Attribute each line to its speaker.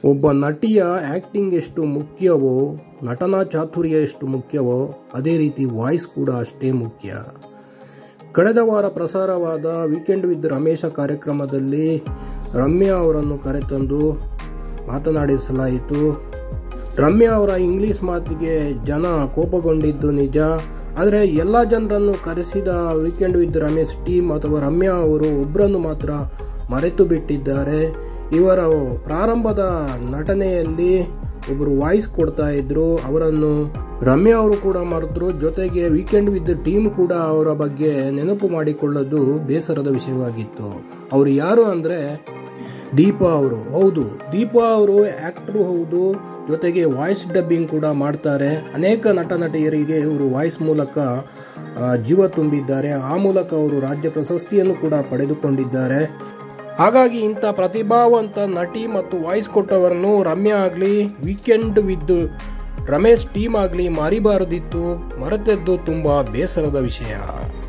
Speaker 1: ಒಬ್ಬ ನಟಿಯ ಆ್ಯಕ್ಟಿಂಗ್ ಎಷ್ಟು ಮುಖ್ಯವೋ ನಟನಾ ಚಾತುರ್ಯ ಎಷ್ಟು ಮುಖ್ಯವೋ ಅದೇ ರೀತಿ ವಾಯ್ಸ್ ಕೂಡ ಅಷ್ಟೇ ಮುಖ್ಯ ಕಳೆದ ವಾರ ಪ್ರಸಾರವಾದ ವೀಕೆಂಡ್ ವಿತ್ ರಮೇಶ ಕಾರ್ಯಕ್ರಮದಲ್ಲಿ ರಮ್ಯಾ ಅವರನ್ನು ಕರೆತಂದು ಮಾತನಾಡಿಸಲಾಯಿತು ರಮ್ಯಾ ಅವರ ಇಂಗ್ಲಿಷ್ ಮಾತಿಗೆ ಜನ ಕೋಪಗೊಂಡಿದ್ದು ನಿಜ ಆದರೆ ಎಲ್ಲ ಜನರನ್ನು ಕರೆಸಿದ ವೀಕೆಂಡ್ ವಿತ್ ರಮೇಶ್ ಟೀಮ್ ಅಥವಾ ರಮ್ಯಾ ಅವರು ಒಬ್ಬರನ್ನು ಮಾತ್ರ ಮರೆತು ಬಿಟ್ಟಿದ್ದಾರೆ ಇವರ ಪ್ರಾರಂಭದ ನಟನೆಯಲ್ಲಿ ಒಬ್ಬರು ವಾಯ್ಸ್ ಕೊಡ್ತಾ ಇದ್ರು ಅವರನ್ನು ರಮ್ಯಾ ಅವರು ಕೂಡ ಮರೆತರು ಜೊತೆಗೆ ವೀಕೆಂಡ್ ವಿತ್ ಟೀಮ್ ಕೂಡ ಅವರ ಬಗ್ಗೆ ನೆನಪು ಮಾಡಿಕೊಳ್ಳೋದು ಬೇಸರದ ವಿಷಯವಾಗಿತ್ತು ಅವರು ಯಾರು ಅಂದರೆ ದೀಪಾ ಅವರು ಹೌದು ದೀಪಾ ಅವರು ಆ್ಯಕ್ಟ್ರು ಹೌದು ಜೊತೆಗೆ ವಾಯ್ಸ್ ಡಬ್ಬಿಂಗ್ ಕೂಡ ಮಾಡ್ತಾರೆ ಅನೇಕ ನಟ ನಟಿಯರಿಗೆ ಇವರು ವಾಯ್ಸ್ ಮೂಲಕ ಆ, ಜೀವ ತುಂಬಿದ್ದಾರೆ ಆ ಮೂಲಕ ಅವರು ರಾಜ್ಯ ಪ್ರಶಸ್ತಿಯನ್ನು ಕೂಡ ಪಡೆದುಕೊಂಡಿದ್ದಾರೆ ಹಾಗಾಗಿ ಇಂಥ ಪ್ರತಿಭಾವಂತ ನಟಿ ಮತ್ತು ವಾಯ್ಸ್ ಕೊಟ್ಟವರನ್ನು ರಮ್ಯಾ ಆಗಲಿ ವೀಕೆಂಡ್ ವಿತ್ ರಮೇಶ್ ಟೀಮ್ ಆಗಲಿ ಮರಿಬಾರದಿತ್ತು ಮರೆತದ್ದು ತುಂಬ ಬೇಸರದ ವಿಷಯ